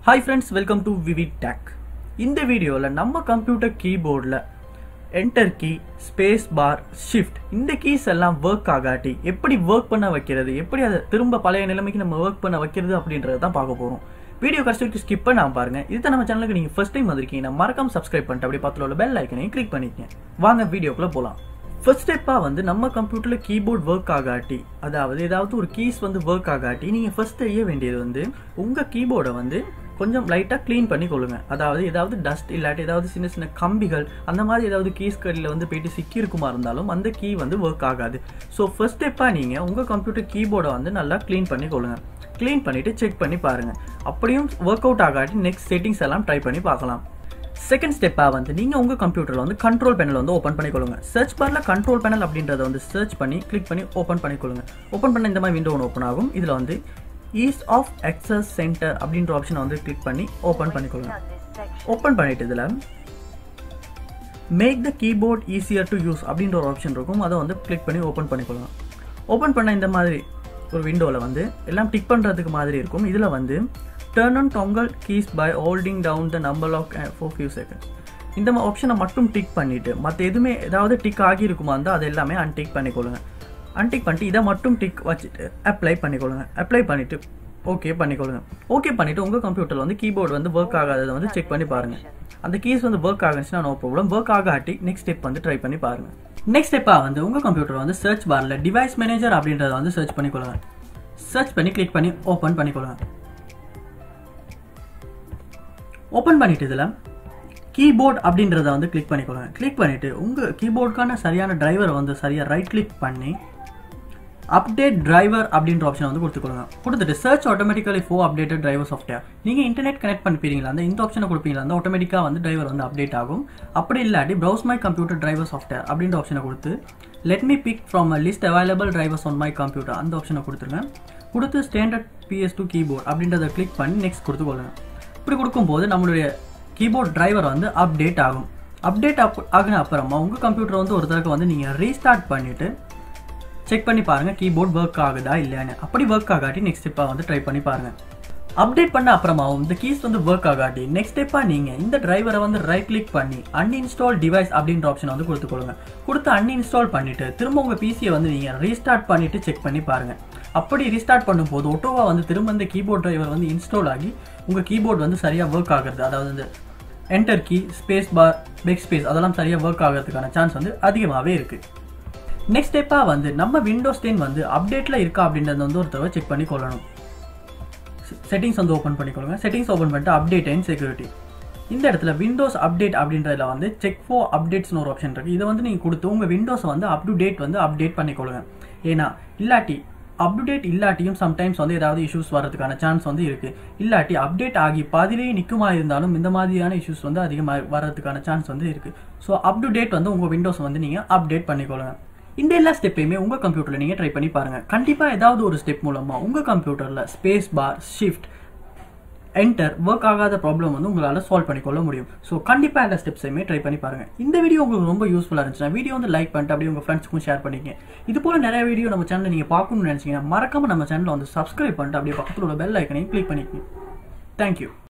hi friends welcome to VV tech இந்த வீடியோவில் நம்ம கம்ப்யூட்டர் கீபோர்டில் enter key space bar shift இந்த கீஸ் எல்லாம் ஒர்க் ஆகாட்டி எப்படி ஒர்க் பண்ண வைக்கிறது எப்படி அதை திரும்ப பழைய நிலைமைக்கு நம்ம ஒர்க் பண்ண வைக்கிறது அப்படின்றத தான் பார்க்க போகிறோம் வீடியோ கஷ்டம் ஸ்கிப் பண்ணாம பாருங்க இதுதான் நம்ம சேனலுக்கு நீங்கள் ஃபர்ஸ்ட் டைம் வந்திருக்கீங்கன்னா மறக்காம சப்ஸ்கிரைப் பண்ணிட்டு அப்படி பக்கத்தில் உள்ள பெல் ஐக்கனையும் கிளிக் பண்ணிக்கங்க வாங்க வீடியோக்குள்ளே போகலாம் ஃபர்ஸ்ட் ஸ்டெப்பாக வந்து நம்ம கம்ப்யூட்டரில் கீபோர்ட் ஒர்க் ஆகாட்டி அதாவது ஏதாவது ஒரு கீஸ் வந்து ஒர்க் ஆகாட்டி நீங்கள் ஃபர்ஸ்ட் தெரிய வேண்டியது வந்து உங்கள் கீபோர்டை வந்து கொஞ்சம் லைட்டாக க்ளீன் பண்ணி கொள்ளுங்க அதாவது ஏதாவது டஸ்ட் இல்லாட்டி ஏதாவது சின்ன சின்ன கம்பிகள் அந்த மாதிரி ஏதாவது கீஸ் கடியில் வந்து போயிட்டு சிக்கி இருக்குமா இருந்தாலும் அந்த கீ வந்து ஒர்க் ஆகாது ஸோ ஃபர்ஸ்ட் ஸ்டெப்பாக நீங்கள் உங்கள் கம்ப்யூட்டர் கீபோர்டை வந்து நல்லா க்ளீன் பண்ணி கொள்ளுங்க க்ளீன் பண்ணிவிட்டு செக் பண்ணி பாருங்கள் அப்படியும் ஒர்க் அவுட் ஆகாட்டி நெக்ஸ்ட் செட்டிங்ஸ் எல்லாம் ட்ரை பண்ணி பார்க்கலாம் செகண்ட் ஸ்டெப்பாக வந்து நீங்கள் உங்கள் கம்ப்யூட்டரில் வந்து கண்ட்ரோல் பேனல் வந்து ஓப்பன் பண்ணிக்கொள்ளுங்க சர்ச் பாரில் கண்ட்ரோல் பேனல் அப்படின்றத வந்து சர்ச் பண்ணி கிளிக் பண்ணி ஓப்பன் பண்ணிக்கொள்ளுங்க ஓப்பன் பண்ண இந்த மாதிரி விண்டோ ஒன்று ஓப்பன் ஆகும் இதில் வந்து ஈஸ் ஆஃப் எக்ஸஸ் சென்டர் அப்படின்ற ஆப்ஷனை வந்து கிளிக் பண்ணி ஓப்பன் பண்ணிக்கொள்ளுங்க ஓப்பன் பண்ணிட்டு இதில் make the keyboard easier to use அப்படின்ற ஒரு ஆப்ஷன் இருக்கும் அதை வந்து கிளிக் பண்ணி ஓப்பன் பண்ணிக்கொள்ளுங்க ஓப்பன் பண்ண இந்த மாதிரி ஒரு விண்டோவில் வந்து எல்லாம் டிக் பண்ணுறதுக்கு மாதிரி இருக்கும் இதில் வந்து turn on toggle keys by holding down the number of four few second இந்த ஆப்ஷனை மட்டும் டிக் பண்ணிவிட்டு மற்ற எதுவுமே ஏதாவது டிக் ஆகியிருக்குமா இருந்தால் அது எல்லாமே அன்டிக் பண்ணிக்கொள்ளுங்க அன்டிக் பண்ணிட்டு இதை மட்டும் டிக் வச்சுட்டு அப்ளை பண்ணிக்கொள்ளுங்க அப்ளை பண்ணிவிட்டு ஓகே பண்ணிக்கொள்ளுங்க ஓகே பண்ணிவிட்டு உங்கள் கம்ப்யூட்டரில் வந்து கீபோர்டு வந்து ஒர்க் ஆகாததை வந்து செக் பண்ணி பாருங்கள் அந்த கீஸ் வந்து ஒர்க் ஆகுச்சுன்னா நோ ப்ராப்ளம் ஒர்க் ஆகாட்டி நெக்ஸ்ட் ஸ்டெப் வந்து ட்ரை பண்ணி பாருங்கள் நெக்ஸ்ட் ஸ்டெப்பாக வந்து உங்கள் கம்ப்யூட்டர் வந்து சர்ச் பாரில் டிவைஸ் மேனேஜர் அப்படின்றத வந்து சர்ச் பண்ணிக்கொள்ளுங்க சர்ச் பண்ணி கிளிக் பண்ணி ஓப்பன் பண்ணிக்கொள்ளுங்க ஓப்பன் பண்ணிட்டு இதில் கீபோர்ட் அப்படின்றத வந்து கிளிக் பண்ணிக்கொள்ளுங்க கிளிக் பண்ணிவிட்டு உங்கள் கீபோர்டுக்கான சரியான டிரைவரை வந்து சரியாக ரைட் கிளிக் பண்ணி அப்டேட் டிரைவர் அப்படின்ற ஆப்ஷன் வந்து கொடுத்துக்கொள்ளுங்க கொடுத்துட்டு search automatically for updated driver software நீங்கள் இன்டர்நெட் கனெக்ட் பண்ணிப்பீங்களா அந்த இந்த ஆப்ஷனை கொடுப்பீங்களா அந்த ஆட்டோமேட்டிக்காக வந்து டிரைவர் வந்து அப்டேட் ஆகும் அப்படி இல்லாட்டி browse my computer driver software அப்படின்ற ஆப்ஷனை கொடுத்து let me pick from a list available drivers on my computer அந்த ஆப்ஷனை கொடுத்துருங்க கொடுத்து ஸ்டாண்டர்ட் பிஎஸ் டூ கீபோர்ட் அப்படின்றத கிளிக் பண்ணி நெக்ஸ்ட் கொடுத்துக்கொள்ளுங்க இப்படி கொடுக்கும்போது நம்மளுடைய கீபோர்ட் டிரைவர் வந்து அப்டேட் ஆகும் அப்டேட் அப் ஆகின அப்புறமா உங்கள் கம்ப்யூட்டர் வந்து ஒரு தடவை வந்து நீங்கள் ரீஸ்டார்ட் பண்ணிவிட்டு செக் பண்ணி பாருங்கள் கீபோர்ட் ஒர்க் ஆகுதா இல்லையான்னு அப்படி ஒர்க் ஆகாட்டி நெக்ஸ்ட் ஸ்டெப்பாக வந்து ட்ரை பண்ணி பாருங்கள் அப்டேட் பண்ண அப்புறமாவும் இந்த கீஸ் வந்து ஒர்க் ஆகாட்டி நெக்ஸ்ட் ஸ்டெப்பாக நீங்கள் இந்த டிரைவரை வந்து ரைட் கிளிக் பண்ணி அன்இன்ஸ்டால் டிவைஸ் அப்படின்ற ஆப்ஷன் வந்து கொடுத்துக்கொள்ளுங்க கொடுத்து அன்இன்ஸ்டால் பண்ணிவிட்டு திரும்ப உங்கள் பிசியை வந்து நீங்கள் ரீஸ்டார்ட் பண்ணிவிட்டு செக் பண்ணி பாருங்கள் அப்படி ரீஸ்டார்ட் பண்ணும்போது ஒட்டோவா வந்து திரும்ப இந்த கீபோர்ட் டிரைவர் வந்து இன்ஸ்டால் ஆகி உங்கள் கீபோர்ட் வந்து சரியாக ஒர்க் ஆகுறது அதாவது இந்த enter key space bar backspace அதெல்லாம் சரியாக ஒர்க் ஆகிறதுக்கான சான்ஸ் வந்து அதிகமாகவே இருக்குது நெக்ஸ்ட் ஸ்டெப்பாக வந்து நம்ம விண்டோஸ் டென் வந்து அப்டேட்டில் இருக்கா அப்படின்றத வந்து ஒரு தடவை செக் பண்ணி கொள்ளணும் செட்டிங்ஸ் வந்து ஓப்பன் பண்ணிக்கொள்ளுங்க செட்டிங்ஸ் ஓப்பன் பண்ணிட்டு அப்டேட் அண்ட் செக்யூரிட்டி இந்த இடத்துல விண்டோஸ் அப்டேட் அப்படின்றதுல வந்து செக் ஃபோ அப்டேட்ஸ்னு ஒரு ஆப்ஷன் இருக்குது இதை வந்து நீங்கள் கொடுத்து உங்கள் விண்டோஸை வந்து அப் டு டேட் வந்து அப்டேட் பண்ணிக்கொள்ளுங்க ஏன்னா இல்லாட்டி அப் டு டேட் இல்லாட்டியும் சம்டைம்ஸ் வந்து ஏதாவது இஷ்யூஸ் வரதுக்கான சான்ஸ் வந்து இருக்குது இல்லாட்டி அப்டேட் ஆகி பாதிலேயே நிற்குமா இருந்தாலும் இந்த மாதிரியான இஷ்யூஸ் வந்து அதிகமாக வர்றதுக்கான சான்ஸ் வந்து இருக்குது ஸோ அப் டு டேட் வந்து உங்கள் விண்டோஸ் வந்து நீங்கள் அப்டேட் பண்ணிக்கொள்ளுங்க இந்த எல்லா ஸ்டெப்பையுமே உங்கள் கம்ப்யூட்டரில் நீங்கள் ட்ரை பண்ணி பாருங்கள் கண்டிப்பாக ஏதாவது ஒரு ஸ்டெப் மூலமாக உங்கள் கம்ப்யூட்டரில் space bar shift enter work ஆகாத ப்ராப்ளம் வந்து உங்களால் சால்வ் பண்ணிக்கொள்ள முடியும் ஸோ கண்டிப்பாக எல்லா ஸ்டெப்ஸையுமே ட்ரை பண்ணி பாருங்கள் இந்த வீடியோ உங்களுக்கு ரொம்ப யூஸ்ஃபுல்லாக இருந்துச்சுன்னா வீடியோ வந்து லைக் பண்ணிட்டு அப்படியே உங்கள் ஃப்ரெண்ட்ஸ்க்கும் ஷேர் பண்ணிங்க இது போல் நிறைய வீடியோ நம்ம சேனலில் நீங்கள் பார்க்கணும்னு நினச்சிங்கன்னா மறக்காமல் நம்ம சேனலில் வந்து சப்ஸ்கிரைப் பண்ணிட்டு அப்படியே பக்கத்தில் உள்ள பெல் ஐக்கனையும் கிளிக் பண்ணிக்கணும் தேங்க்யூ